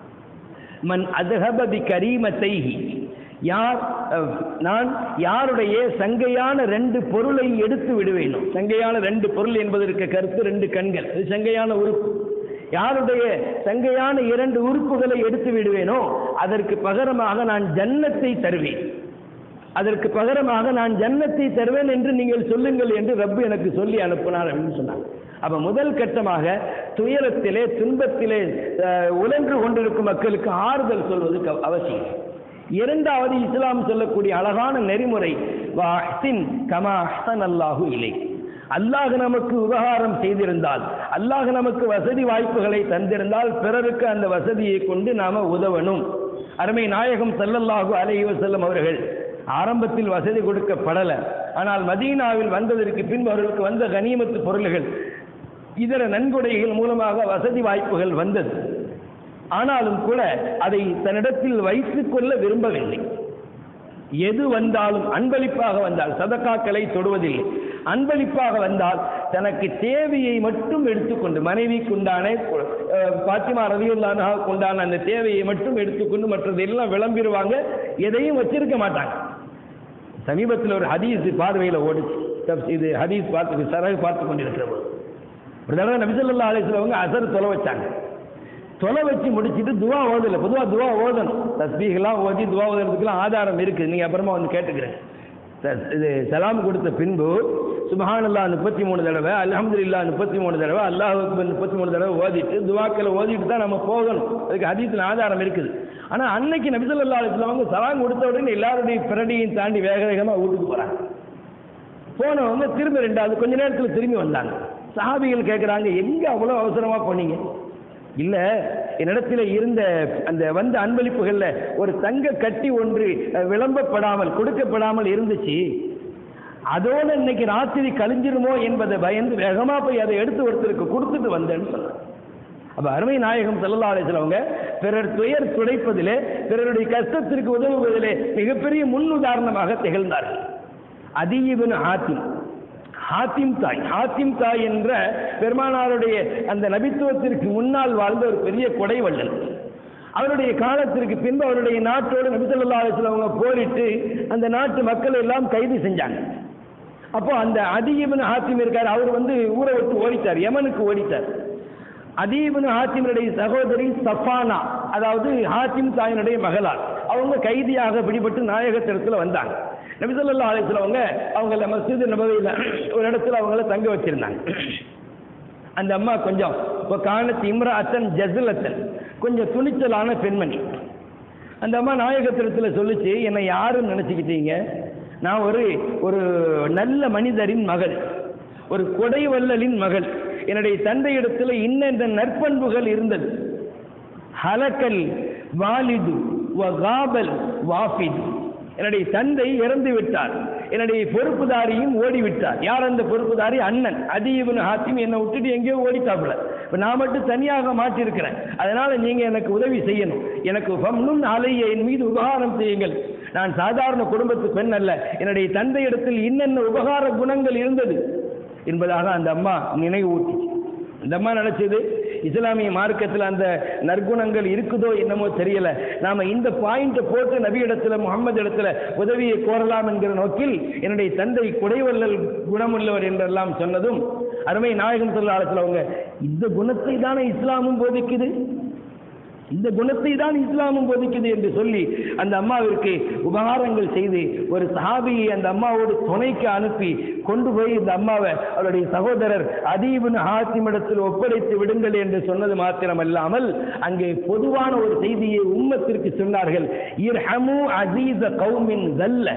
மன் அதஹப பி கரீமத்தைஹி யார் அஹ், நான் யாருடைய சங்கையான ரெண்டு பொருளை எடுத்து விடுவேனோ சங்கையான ரெண்டு பொருள் என்பதற்கு கருத்து ரெண்டு கண்கள் இது சங்கையான உறுப்பு யாருடைய சங்கையான இரண்டு உறுப்புகளை எடுத்து விடுவேனோ அதற்கு பகரமாக நான் ஜன்னத்தை தருவேன் அதற்கு பகரமாக நான் ஜன்னத்தை தருவேன் என்று நீங்கள் சொல்லுங்கள் என்று ரப்பு எனக்கு சொல்லி அனுப்பினார் அப்படின்னு சொன்னாங்க அப்ப முதல் கட்டமாக துயரத்திலே துன்பத்திலே அஹ், உழன்று கொண்டிருக்கும் மக்களுக்கு ஆறுதல் சொல்வது க- அவசியம் இரண்டாவது இஸ்லாம் சொல்லக்கூடிய அழகான நெறிமுறை வாஹ்சின் கமா அஹ்சன் அல்லாஹு இலை அல்லாஹ் நமக்கு உபகாரம் செய்திருந்தால் அல்லாஹ் நமக்கு வசதி வாய்ப்புகளை தந்திருந்தால் பிறருக்கு அந்த வசதியை கொண்டு நாம உதவணும் அருமை நாயகம் ஸல்லல்லாஹு அலைஹி வஸல்லம் அவர்கள் ஆரம்பத்தில் வசதி கொடுக்கப்படல ஆனால் மதீனாவில் வந்ததற்கு பின்பு அவர்களுக்கு வந்த கனிமத்து பொருள்கள் இதர நன்கொடைகள் மூலமாக வசதி வாய்ப்புகள் வந்தது ஆனாலும் கூட அதை தன்னிடத்தில் வைத்துக் கொள்ள விரும்பவில்லை எது வந்தாலும் அன்பளிப்பாக வந்தால் சதக்காக்களை தொடுவதில்லை அன்பளிப்பாக வந்தால் தனக்கு தேவையை மட்டும் எடுத்துக்கொண்டு மனைவிக்குண்டான அஹ், பாத்திமா ரவியுல்லானா உண்டான அந்த தேவையை மட்டும் எடுத்துக்கொண்டு மற்றதெல்லாம் விளம்பிடுவாங்க எதையும் வச்சிருக்க மாட்டாங்க சமீபத்தில் ஒரு ஹதீஸ் பார்வையில் ஓடுச்சு தப்~ இது ஹதீஸ் பார்த்து சரகு பார்த்து கொண்டிருக்கிற போது ஒரு தடவை நபிசல்லா அலிஸ்லவங்க அசர் தொலை வச்சாங்க தொலை வச்சு முடிச்சிட்டு துவா ஓதல பொதுவாக துவா ஓதணும் தஸ்பீகெல்லாம் ஓதி துவா ஓதுறதுக்குலாம் ஆதாரம் இருக்குது நீங்கள் அப்புறமா வந்து கேட்டுக்கிறேன் த- இது சலாம் கொடுத்த பின்பு சுபஹானல்லா முப்பத்தி மூணு தடவை அல்ஹம்துலில்லா முப்பத்தி மூணு தடவை அல்லாஹ் அக்பர் முப்பத்தி மூணு தடவை ஓதிட்டு துவாக்களை ஓதிட்டு தான் நம்ம போகணும் அதுக்கு ஹதீஸில் ஆதாரம் இருக்குது ஆனால் அன்னைக்கு நபிசல்லா அலிஸ்லாம் அவங்க சலாம் கொடுத்த உடனே எல்லாருடைய பிரடியையும் தாண்டி வேக வேகமாக வீட்டுக்கு போகிறாங்க போனவங்க திரும்ப ரெண்டாவது கொஞ்ச நேரத்தில் திரும்பி வந்தாங்க சஹாபிகள் கேட்குறாங்க எங்கே அவ்வளோ அவசரமாக போனீங்க இல்லை என்னிடத்தில் இருந்த அந்த வந்த அன்பளிப்புகளில் ஒரு தங்க கட்டி ஒன்று அஹ், விளம்பப்படாமல் கொடுக்கப்படாமல் இருந்துச்சு அதோட இன்னைக்கு ராத்திரி கழிஞ்சிருமோ என்பதை பயந்து வேகமாக போய் அதை எடுத்து ஒருத்தருக்கு கொடுத்துட்டு வந்தேன்னு சொன்னாங்க அப்ப அருமை நாயகம் ஸல்லல்லாஹு அலைஹி வஸல்லம் பிறர் துயர் துடைப்பதிலே பிறருடைய கஷ்டத்திற்கு உதவுவதிலே மிகப்பெரிய முன் உதாரணமாக திகழ்ந்தார்கள் அதியிபின் ஹாத்திம் ஹாத்திம் தாய் ஹாத்திம் தாய் என்ற பெருமானாருடைய அந்த நபித்துவத்திற்கு முன்னால் வாழ்ந்த ஒரு பெரிய கொடைவள்ளல் அவருடைய காலத்திற்கு பின்பு அவருடைய நாட்டோடு நபி ஸல்லல்லாஹு அலைஹி வஸல்லம் அவங்க போரிட்டு அந்த நாட்டு மக்கள் எல்லாம் கைது செஞ்சாங்க அப்போ அந்த அதியிபின் ஹாத்திம் இருக்கார் அவர் வந்து ஊரை விட்டு ஓடிட்டார் யமனுக்கு ஓடிட்டார் அதீபனு ஹாத்திமனுடைய சகோதரி சஃபானா அதாவது ஹாத்திம் தாயினுடைய மகளார் அவங்க கைதியாக பிடிபட்டு நாயகத்திடத்தில் வந்தாங்க நபிசல்லா அலிஸ்லவங்க அவங்கள மஸ்ஜித் நபவியில் ஒரு இடத்துல அவங்கள தங்க வச்சிருந்தாங்க அந்த அம்மா கொஞ்சம் இப்போ காணத்து இம்ராத்தன் ஜஸ்லத்தன் கொஞ்சம் துணிச்சலான பெண்மணி அந்த அம்மா நாயகத்திடத்தில் சொல்லுச்சு என்னை யாருன்னு நினச்சிக்கிட்டீங்க நான் ஒரு ஒரு நல்ல மனிதரின் மகள் ஒரு கொடைவள்ளலின் மகள் என்னுடைய தந்தையிடத்தில் இன்னென்ற நற்பண்புகள் இருந்தது ஹலக்கல் வாலிது வகாபல் வாஃபிது என்னுடைய தந்தை இறந்து விட்டார் என்னுடைய பொறுப்புதாரியும் ஓடிவிட்டார் யார் அந்த பொறுப்புதாரி அண்ணன் அதீவன் ஹாத்திம் என்னை விட்டுட்டு எங்கேயோ ஓடித்தாப்புல இப்போ நான் மட்டும் தனியாக மாட்டிருக்கிறேன் அதனால நீங்க எனக்கு உதவி செய்யணும் எனக்கு ஃபம்னுன் அலைய என் மீது உபகாரம் செய்யுங்கள் நான் சாதாரண குடும்பத்து பெண் அல்ல என்னுடைய தந்தையிடத்தில் இன்னென்ன உபகார குணங்கள் இருந்தது என்பதாக அந்த அம்மா நினைவூட்டி இந்த அம்மா நினைச்சது இஸ்லாமிய மார்க்கத்தில் அந்த நற்குணங்கள் இருக்குதோ என்னமோ தெரியல நாம இந்த பாயிண்ட்டை போட்டு நபி இடத்துல முகமது இடத்துல உதவியை கோரலாம் என்கிற நோக்கில் என்னுடைய தந்தை குடைவல்லல் குணமுள்ளவர் என்றெல்லாம் சொன்னதும் அருமை நாயகம் சொல்லாளத்தில் அவங்க இந்த குணத்தை தானே இஸ்லாமும் போதிக்குது இந்த குணத்தை தான் இஸ்லாமும் போதிக்குது என்று சொல்லி அந்த அம்மாவிற்கு உபகாரங்கள் செய்து ஒரு சஹாபியை அந்த அம்மாவோடு துணைக்கு அனுப்பி கொண்டு போய் இந்த அம்மாவை அவருடைய சகோதரர் அதீபின் ஹாத்திமிடத்தில் ஒப்படைத்து விடுங்கள் என்று சொன்னது மாத்திரமல்லாமல் அங்கே பொதுவான ஒரு செய்தியை உம்மத்திற்கு சொன்னார்கள் இர்ஹமு அசீஸ கௌமின் ஜல்ல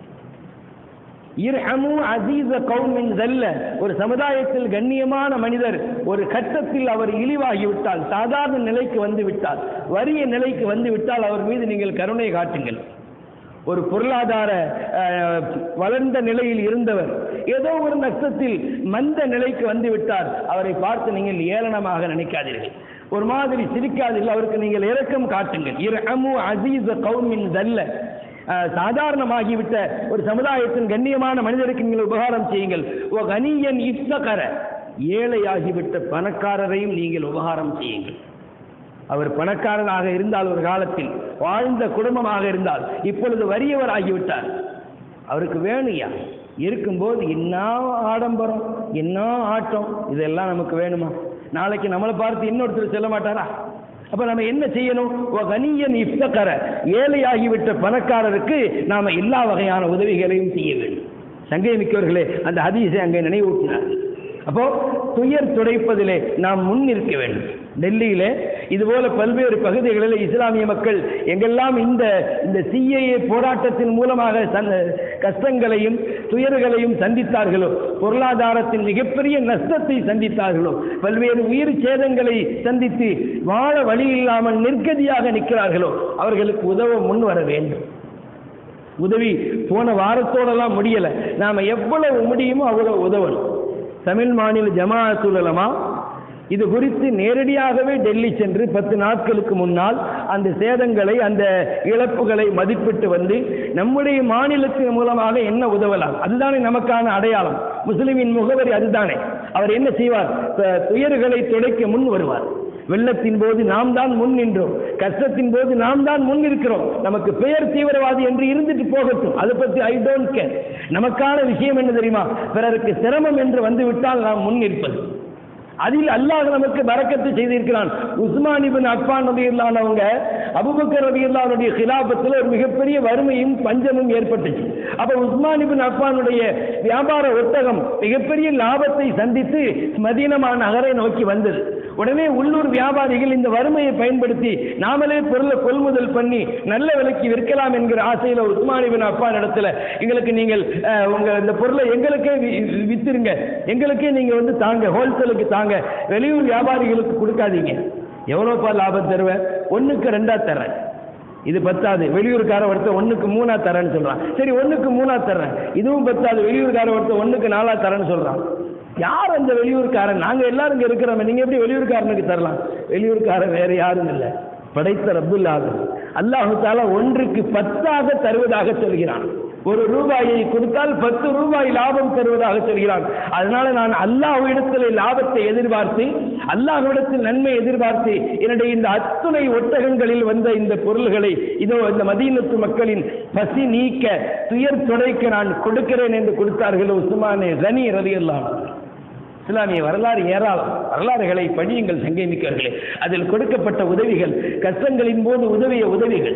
இர்ஹமு அசீஸ கௌமின் ஜல்ல ஒரு சமுதாயத்தில் கண்ணியமான மனிதர் ஒரு கட்டத்தில் அவர் இழிவாகிவிட்டால் சாதாரண நிலைக்கு வந்து விட்டால் வறிய நிலைக்கு வந்து விட்டால் அவர் மீது நீங்கள் கருணை காட்டுங்கள் ஒரு பொருளாதார அஹ், வளர்ந்த நிலையில் இருந்தவர் ஏதோ ஒரு நஷ்டத்தில் மந்த நிலைக்கு வந்து விட்டார் அவரை பார்த்து நீங்கள் ஏளனமாக நினைக்காதீர்கள் ஒரு மாதிரி சிரிக்காதீர்கள் அவருக்கு நீங்கள் இரக்கம் காட்டுங்கள் இரமு அசீஸ் கௌமின் தல்ல அஹ், சாதாரணமாகிவிட்ட ஒரு சமுதாயத்தின் கண்ணியமான மனிதருக்கு நீங்கள் உபகாரம் செய்யுங்கள் ஓ கனியன் இப்சகர ஏழையாகிவிட்ட பணக்காரரையும் நீங்கள் உபகாரம் செய்யுங்கள் அவர் பணக்காரராக இருந்தால் ஒரு காலத்தில் வாழ்ந்த குடும்பமாக இருந்தால் இப்பொழுது வறியவர் ஆகிவிட்டார் அவருக்கு வேணுயா இருக்கும்போது என்ன ஆடம்பரம் என்ன ஆட்டம் இதெல்லாம் நமக்கு வேணுமா நாளைக்கு நம்மளை பார்த்து இன்னொருத்தர் சொல்ல மாட்டாரா அப்ப நம்ம என்ன செய்யணும் ஓ கனியன் இஃப்தகர ஏழையாகிவிட்ட பணக்காரருக்கு நாம எல்லா வகையான உதவிகளையும் செய்ய வேண்டும் சங்கை மிக்கவர்களே அந்த ஹதீஸை அங்கே நினைவூட்டினார் அப்போ துயர் துடைப்பதிலே நாம் முன் நிற்க வேண்டும் டெல்லியிலே இதுபோல பல்வேறு பகுதிகளில் இஸ்லாமிய மக்கள் எங்கெல்லாம் இந்த இந்த சிஏஏ போராட்டத்தின் மூலமாக சந்த- கஷ்டங்களையும் துயர்களையும் சந்தித்தார்களோ பொருளாதாரத்தின் மிகப்பெரிய நஷ்டத்தை சந்தித்தார்களோ பல்வேறு உயிர் சேதங்களை சந்தித்து வாழ வழி இல்லாமல் நிர்கதியாக நிற்கிறார்களோ அவர்களுக்கு உதவ முன் வர வேண்டும் உதவி போன வாரத்தோடலாம் முடியல நாம எவ்வளவு முடியுமோ அவ்வளவு உதவணும் தமிழ் மாநில ஜமாஅத்துல் உலமா இது குறித்து நேரடியாகவே டெல்லி சென்று பத்து நாட்களுக்கு முன்னால் அந்த சேதங்களை அந்த இழப்புகளை மதிப்பிட்டு வந்து நம்முடைய மாநிலத்தின் மூலமாக என்ன உதவலாம் அதுதானே நமக்கான அடையாளம் முஸ்லிமின் முகவரி அதுதானே அவர் என்ன செய்வார் த- துயர்களை துடைக்க முன் வருவார் வெள்ளத்தின் போது நாம் தான் முன் நின்றோம் கஷ்டத்தின் போது நாம் தான் முன் இருக்கிறோம் நமக்கு பெயர் தீவிரவாதி என்று இருந்துட்டு போகட்டும் அதை பற்றி ஐ டோன்ட் கேர் நமக்கான விஷயம் என்ன தெரியுமா பிறருக்கு சிரமம் என்று வந்து விட்டால் நாம் முன் நிற்பது அதில் அல்லாஹ் நமக்கு பரக்கத்து செய்திருக்கிறான் உஸ்மான் இபின் அஃபான் ரதியில்லானவங்க அபுபக்கர் ரதியில்லானுடைய கிலாபத்தில் ஒரு மிகப்பெரிய வறுமையும் பஞ்சமும் ஏற்பட்டுச்சு அப்ப உஸ்மான் இபின் அஃபானுடைய வியாபார ஒட்டகம் மிகப்பெரிய லாபத்தை சந்தித்து மதீனமா நகரை நோக்கி வந்தது உடனே உள்ளூர் வியாபாரிகள் இந்த வறுமையை பயன்படுத்தி நாமளே பொருளை கொள்முதல் பண்ணி நல்ல விலைக்கு விற்கலாம் என்கிற ஆசையில உஸ்மான் இபின் அஃபான் இடத்துல எங்களுக்கு நீங்கள் அஹ், உங்க இந்த பொருளை எங்களுக்கே வி- வித்துருங்க எங்களுக்கே நீங்க வந்து தாங்க ஹோல்சேலுக்கு தாங்க வெளியூர் வியாபாரிகளுக்கு கொடுக்காதீங்க எவ்வளோப்பா லாபம் தருவேன் ஒண்ணுக்கு ரெண்டா தர்றேன் இது பத்தாது வெளியூர்கார ஒருத்தர் ஒண்ணுக்கு மூணா தரேன்னு சொல்றான் சரி ஒண்ணுக்கு மூணா தர்றேன் இதுவும் பத்தாது வெளியூர்கார ஒருத்தர் ஒண்ணுக்கு நாலா தரேன்னு சொல்றான் யார் அந்த வெளியூர்காரன் நாங்க எல்லாரும் இங்க இருக்கிறோம் நீங்க எப்படி வெளியூர்காரனுக்கு தரலாம் வெளியூர்காரன் வேற யாரும் இல்லை படைத்த ரப்புல் ஆலம் அல்லாஹு தாலா ஒன்றுக்கு பத்தாக தருவதாக சொல்கிறான் ஒரு ரூபாயை கொடுத்தால் பத்து ரூபாய் லாபம் தருவதாக சொல்கிறான் அதனால நான் அல்லாஹ்விடத்தில் லாபத்தை எதிர்பார்த்து அல்லாஹ்விடத்தில் நன்மை எதிர்பார்த்து என்னுடைய இந்த அத்துணை ஒட்டகங்களில் வந்த இந்த பொருள்களை இதோ இந்த மதீனத்து மக்களின் பசி நீக்க துயர் துடைக்க நான் கொடுக்கிறேன் என்று கொடுத்தார்கள் உஸ்மானே கனி ரலியல்லாஹு அன்ஹு. இஸ்லாமிய வரலாறு ஏராளம் வரலாறுகளை படியுங்கள் சங்கை மிக்கவர்களே அதில் கொடுக்கப்பட்ட உதவிகள் கஷ்டங்களின் போது உதவிய உதவிகள்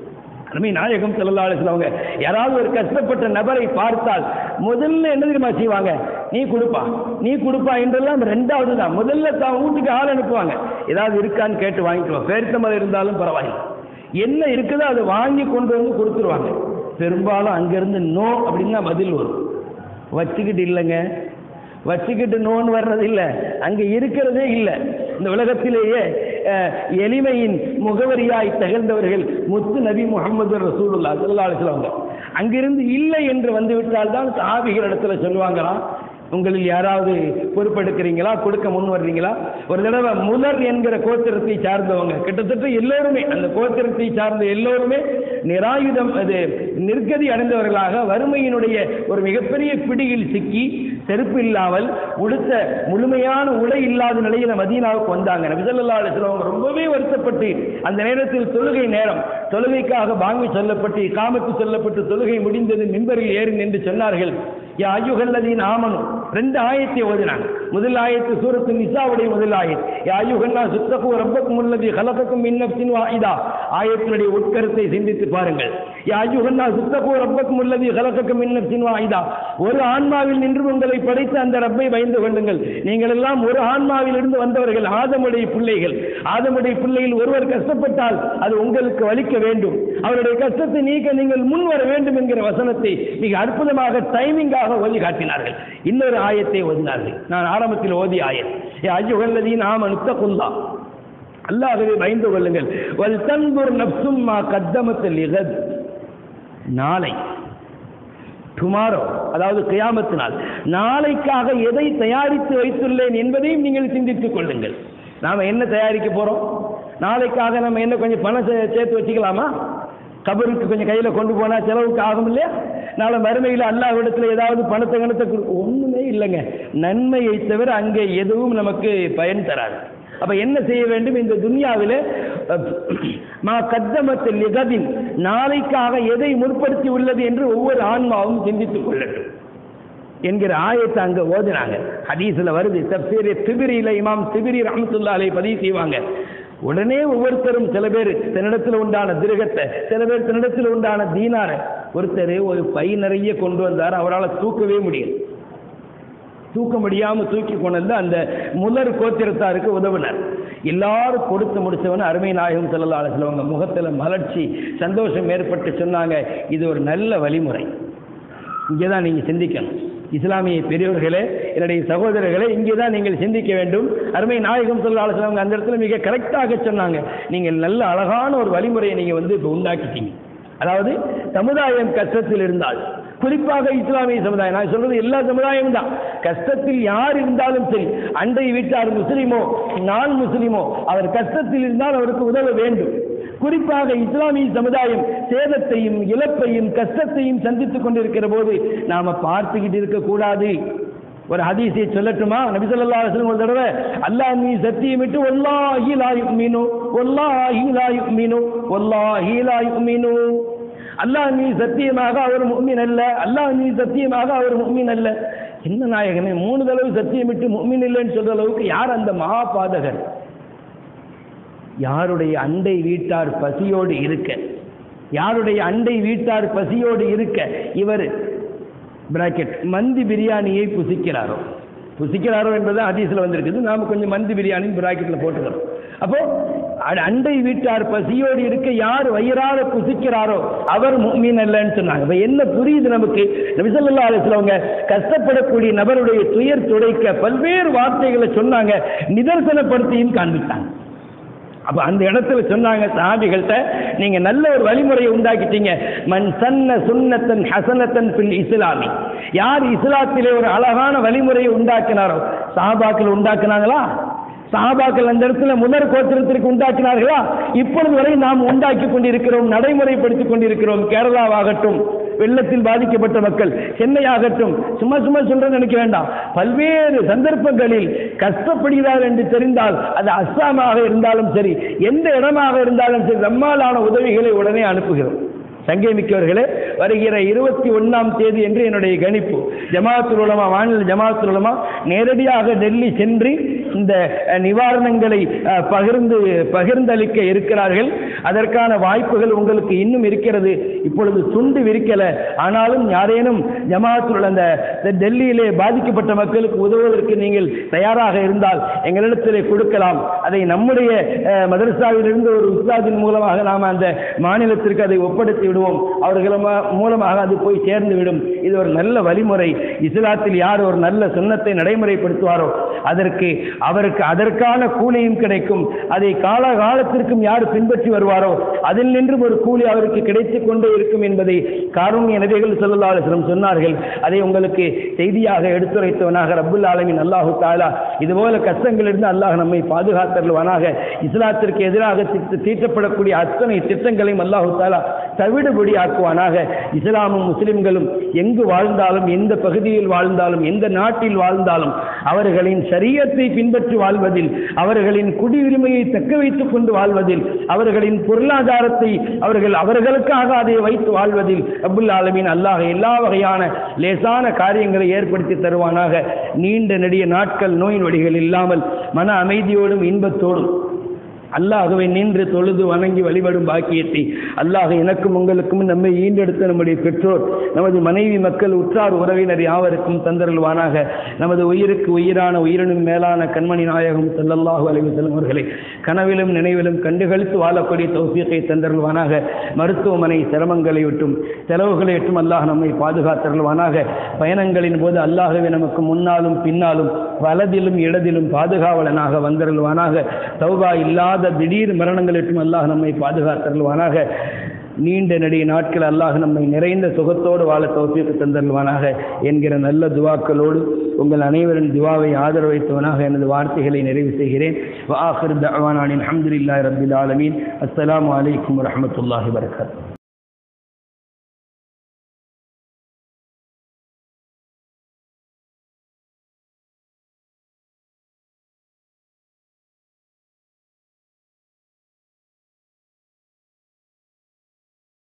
அருமை நாயகம் செல்லலாளர்கள் அவங்க யாராவது ஒரு கஷ்டப்பட்ட நபரை பார்த்தால் முதல்ல என்ன தெரியுமா செய்வாங்க நீ கொடுப்பா நீ கொடுப்பா என்றெல்லாம் ரெண்டாவது தான் முதல்ல தான் வீட்டுக்கு ஆள் அனுப்புவாங்க ஏதாவது இருக்கான்னு கேட்டு வாங்கிக்குவோம் பேர்த்தமலை இருந்தாலும் பரவாயில்லை என்ன இருக்குதோ அதை வாங்கி கொண்டு வந்து கொடுத்துருவாங்க பெரும்பாலும் அங்கிருந்து நோ அப்படின்னு தான் பதில் வரும் வச்சுக்கிட்டு இல்லைங்க வச்சுக்கிட்டு நோன் வர்றது இல்லை அங்கே இருக்கிறதே இல்லை இந்த உலகத்திலேயே அஹ், எளிமையின் முகவரியாய் திகழ்ந்தவர்கள் முத்து நபி முகமது ரசூலுல்லா ஸல்லல்லாஹு அலைஹி வஸல்லம் அங்கிருந்து இல்லை என்று வந்து விட்டால் தான் சாபிகள் இடத்துல சொல்லுவாங்களாம் உங்களில் யாராவது பொறுப்பெடுக்கிறீங்களா கொடுக்க முன் வர்றீங்களா ஒரு தடவை முதல் என்கிற கோத்திரத்தை சார்ந்தவங்க கிட்டத்தட்ட எல்லோருமே அந்த கோத்திரத்தை சார்ந்த எல்லோருமே நிராயுதம் அது நிர்கதி அடைந்தவர்களாக வறுமையினுடைய ஒரு மிகப்பெரிய பிடியில் சிக்கி செருப்பு இல்லாமல் உடுத்த முழுமையான உடை இல்லாத நிலையில மதீனாவுக்கு வந்தாங்க நபிசல்லா அலிஸ்லாம் ரொம்பவே வருத்தப்பட்டு அந்த நேரத்தில் தொழுகை நேரம் தொழுகைக்காக பாங்கி சொல்லப்பட்டு காமத்து சொல்லப்பட்டு தொழுகை முடிந்தது மின்பரில் ஏறி நின்று சொன்னார்கள் யா ஐயுகல்லதீன் ஆமனும் ரெண்டு ஆயத்தை ஓதினாங்க முதல் ஆயத்து சூரத்து நிசாவுடைய முதல் ஆயத் யா ஐயுகல்லா சுத்தகு ரப்பக்கும் உள்ளதி கலக்கக்கும் மின்னப்சின் வாயிதா ஆயத்தினுடைய உட்கருத்தை சிந்தித்து பாருங்கள் யா ஐயுகல்லா சுத்தகு ரப்பக்கும் உள்ளதி கலக்கக்கும் மின்னப்சின் வாயிதா ஒரு ஆன்மாவில் நின்று உங்களை படைத்து அந்த ரப்பை பயந்து கொள்ளுங்கள் நீங்கள் எல்லாம் ஒரு ஆன்மாவில் இருந்து வந்தவர்கள் ஆதமுடைய பிள்ளைகள் ஆதமுடைய பிள்ளையில் ஒருவர் கஷ்டப்பட்டால் அது உங்களுக்கு வலிக்க வேண்டும் அவருடைய கஷ்டத்தை நீக்க நீங்கள் முன் வர வேண்டும் என்கிற வசனத்தை மிக அற்புதமாக டைமிங்காக ஓதி காட்டினார்கள் இன்னொரு ஆயத்தை ஓதினார்கள் நான் ஆரம்பத்தில் ஓதிய ஆயத் அஜுகல்லதி நாம் அனுத்தகுல்லா அல்லாஹ்வை பயந்து கொள்ளுங்கள் வல் தன்புர் நப்சும் மா கத்தமத்தில் இகத் நாளை டுமாரோ அதாவது கியாமத்து நாள் நாளைக்காக எதை தயாரித்து வைத்துள்ளேன் என்பதையும் நீங்கள் சிந்தித்துக் கொள்ளுங்கள் நாம என்ன தயாரிக்க போறோம் நாளைக்காக நம்ம என்ன கொஞ்சம் பணம் சே- சேர்த்து வச்சுக்கலாமா கபருக்கு கொஞ்சம் கையில கொண்டு போனா செலவுக்கு ஆகும் இல்லையா நாளை மறுமையில் அல்லாஹ்விடத்துல ஏதாவது பணத்தை கணத்தை கொடுக்க ஒண்ணுமே இல்லைங்க நன்மையை தவிர அங்கே எதுவும் நமக்கு பயன் தராது அப்ப என்ன செய்ய வேண்டும் இந்த துனியாவிலே அஹ், மா கத்தமத்தில் லிகதின் நாளைக்காக எதை முற்படுத்தி உள்ளது என்று ஒவ்வொரு ஆன்மாவும் சிந்தித்துக் கொள்ளட்டும் என்கிற ஆயத்தை அங்க ஓதினாங்க ஹதீஸ்ல வருது தப்சீர் திபிரியில இமாம் திபிரி ரஹமத்துல்லா அலை பதிவு செய்வாங்க உடனே ஒவ்வொருத்தரும் சில பேர் தன்னிடத்தில் உண்டான திருகத்தை சில பேர் தன்னிடத்தில் உண்டான தீனார ஒருத்தர் ஒரு பை நிறைய கொண்டு வந்தார் அவரால் தூக்கவே முடியல தூக்க முடியாம தூக்கி கொண்டு வந்து அந்த முதற் கோத்திரத்தாருக்கு உதவினர் எல்லாரும் கொடுத்து முடிச்சவன அருமை நாயகம் செல்லல்லா சிலவங்க முகத்துல மலர்ச்சி சந்தோஷம் ஏற்பட்டு சொன்னாங்க இது ஒரு நல்ல வழிமுறை இங்கே தான் நீங்கள் சிந்திக்கணும் இஸ்லாமிய பெரியவர்களே என்னுடைய சகோதரர்களே இங்கே தான் நீங்கள் சிந்திக்க வேண்டும் அருமை நாயகம் சொல்ல ஆலோசனை அந்த இடத்துல மிக கரெக்டாக சொன்னாங்க நீங்கள் நல்ல அழகான ஒரு வழிமுறையை நீங்கள் வந்து இப்போ உண்டாக்கிட்டீங்க அதாவது சமுதாயம் கஷ்டத்தில் இருந்தால் குறிப்பாக இஸ்லாமிய சமுதாயம் நான் சொல்றது எல்லா சமுதாயமும் தான் கஷ்டத்தில் யார் இருந்தாலும் சரி அண்டை வீட்டார் முஸ்லிமோ நான் முஸ்லிமோ அவர் கஷ்டத்தில் இருந்தால் அவருக்கு உதவ வேண்டும் குறிப்பாக இஸ்லாமிய சமுதாயம் சேதத்தையும் இழப்பையும் கஷ்டத்தையும் சந்தித்துக் கொண்டிருக்கிற போது நாம பார்த்துக்கிட்டு இருக்கக்கூடாது ஒரு ஹதீஸை சொல்லட்டுமா நபி ஸல்லல்லாஹு அலைஹி வஸல்லம் ஒரு தடவை அல்லாஹ் நீ சத்தியமிட்டு வல்லாஹி லா யுமினு வல்லாஹி லா யுமினு வல்லாஹி லா யுமினு அல்லாஹ் நீ சத்தியமாக அவர் முஃமின் அல்ல அல்லாஹ் நீ சத்தியமாக அவர் முஃமின் அல்ல என்ன நாயகமே மூணு தடவை சத்தியமிட்டு முக்மின் இல்லைன்னு சொல்ற அளவுக்கு யார் அந்த மகா பாதகர் யாருடைய அண்டை வீட்டார் பசியோடு இருக்க யாருடைய அண்டை வீட்டார் பசியோடு இருக்க இவர் பிராக்கெட் மந்தி பிரியாணியை புசிக்கிறாரோ புசிக்கிறாரோ என்பது ஹதீஸ்ல வந்திருக்குது நாம கொஞ்சம் மந்தி பிரியாணி பிராக்கெட்ல போட்டுக்கிறோம் அப்போ அ- அண்டை வீட்டார் பசியோடு இருக்க யார் வயிறார புசிக்கிறாரோ அவர் முக்மீன் அல்லன்னு சொன்னாங்க இப்ப என்ன புரியுது நமக்கு நபிசல்லா அலிஸ்லவங்க கஷ்டப்படக்கூடிய நபருடைய துயர் துடைக்க பல்வேறு வார்த்தைகளை சொன்னாங்க நிதர்சனப்படுத்தியும் காண்பித்தாங்க அப்ப அந்த இடத்துல சொன்னாங்க சஹாபிகள்கிட்ட நீங்க நல்ல ஒரு வழிமுறையை உண்டாக்கிட்டீங்க மன் சன்ன சுன்னத்தன் ஹசனத்தன் பில் இஸ்லாமி யார் இஸ்லாத்திலே ஒரு அழகான வழிமுறையை உண்டாக்கினாரோ சஹாபாக்கள் உண்டாக்குனாங்களா சஹாபாக்கள் அந்த இடத்துல முதற் கோத்திரத்திற்கு உண்டாக்கினார்களா இப்பொழுது வரை நாம் உண்டாக்கி கொண்டிருக்கிறோம் நடைமுறைப்படுத்திக் கொண்டிருக்கிறோம் கேரளாவாகட்டும் வெள்ளத்தில் பாதிக்கப்பட்ட மக்கள் சென்னை ஆகட்டும் சும்மா சும்மா சொல்றது நினைக்க வேண்டாம் பல்வேறு சந்தர்ப்பங்களில் கஷ்டப்படுகிறார் என்று தெரிந்தால் அது அஸ்ஸாமாக இருந்தாலும் சரி எந்த இடமாக இருந்தாலும் சரி நம்மாலான உதவிகளை உடனே அனுப்புகிறோம் சங்கை மிக்கவர்களே வருகிற இருபத்தி ஒண்ணாம் தேதி என்று என்னுடைய கணிப்பு ஜமாத்துல் உலமா மாநில ஜமாத்துல் உலமா நேரடியாக டெல்லி சென்று இந்த அஹ், நிவாரணங்களை அஹ், பகிர்ந்து பகிர்ந்தளிக்க இருக்கிறார்கள் அதற்கான வாய்ப்புகள் உங்களுக்கு இன்னும் இருக்கிறது இப்பொழுது துண்டு விரிக்கல ஆனாலும் யாரேனும் ஜமாத்துல் அந்த இந்த டெல்லியிலே பாதிக்கப்பட்ட மக்களுக்கு உதவுவதற்கு நீங்கள் தயாராக இருந்தால் எங்களிடத்திலே கொடுக்கலாம் அதை நம்முடைய அஹ், மதரசாவிலிருந்து ஒரு உஸ்தாதின் மூலமாக நாம் அந்த மாநிலத்திற்கு அதை ஒப்படைத்து விடுவோம் அவர்கள் ம- மூலமாக அது போய் சேர்ந்து விடும் இது ஒரு நல்ல வழிமுறை இஸ்லாத்தில் யார் ஒரு நல்ல சுண்ணத்தை நடைமுறைப்படுத்துவாரோ அதற்கு அவருக்கு அதற்கான கூலியும் கிடைக்கும் அதை கால காலத்திற்கும் யார் பின்பற்றி வருவாரோ அதில் நின்றும் ஒரு கூலி அவருக்கு கிடைத்துக் கொண்டே இருக்கும் என்பதை காரூண்ய நபிகள் ஸல்லல்லாஹு அலைஹி வஸல்லம் சொன்னார்கள் அதை உங்களுக்கு செய்தியாக எடுத்துரைத்தவனாக ரப்புல் ஆலமீன் அல்லாஹு தாலா இதுபோல கஷ்டங்களிலிருந்து அல்லாஹ் நம்மை பாதுகாத்தருள்வானாக இஸ்லாத்திற்கு எதிராக தீ- தீட்டப்படக்கூடிய அத்தனை திட்டங்களையும் அல்லாஹு தாலா தவிடுபடி ஆக்குவானாக இஸ்லாமும் முஸ்லிம்களும் எங்கு வாழ்ந்தாலும் எந்த பகுதியில் வாழ்ந்தாலும் எந்த நாட்டில் வாழ்ந்தாலும் அவர்களின் சரியத்தை பின்பற்றி வாழ்வதில் அவர்களின் குடியுரிமையை தக்க வைத்துக் கொண்டு வாழ்வதில் அவர்களின் பொருளாதாரத்தை அவர்கள் அவர்களுக்காக அதை வைத்து வாழ்வதில் அபுல் ஆலமீன் அல்லாஹ் எல்லா வகையான லேசான காரியங்களை ஏற்படுத்தி தருவானாக நீண்ட நெடிய நாட்கள் நோய் நொடிகள் இல்லாமல் மன அமைதியோடும் இன்பத்தோடும் அல்லாஹுவை நின்று தொழுது வணங்கி வழிபடும் பாக்கியத்தை அல்லாஹ் எனக்கும் உங்களுக்கும் நம்மை ஈண்டெடுத்த நம்முடைய பெற்றோர் நமது மனைவி மக்கள் உற்றார் உறவினர் யாவருக்கும் தந்தருள்வானாக நமது உயிருக்கு உயிரான உயிரினும் மேலான கண்மணி நாயகம் ஸல்லல்லாஹு அலைஹி வஸல்லம் அவர்களை கனவிலும் நினைவிலும் கண்டுகளித்து வாழக்கூடிய தௌஃபீகை தந்தருள்வானாக மருத்துவமனை சிரமங்களை விட்டும் செலவுகளை விட்டும் அல்லாஹ் நம்மை பாதுகாத்தருள்வானாக பயணங்களின் போது அல்லாஹ்வே நமக்கு முன்னாலும் பின்னாலும் வலதிலும் இடதிலும் பாதுகாவலனாக வந்தருள்வானாக தௌபா இல்லாத திடீர் மரணங்களிட்டும் அல்லாஹ் நம்மை பாதுகாத்தருள்வானாக நீண்ட நெடிய நாட்கள் அல்லாஹ் நம்மை நிறைந்த சுகத்தோடு வாழ தௌஃபீக்கு தந்தருள்வானாக என்கிற நல்ல துவாக்களோடு உங்கள் அனைவரின் துவாவை ஆதரவைத்தவனாக எனது வார்த்தைகளை நிறைவு செய்கிறேன் வாஹிர் தவானானின் அஹமதுல்லாஹி ரபில் ஆலமீன் அஸ்ஸலாமு அலைக்கும் வரஹ்மத்துல்லாஹி வரகாத்துஹு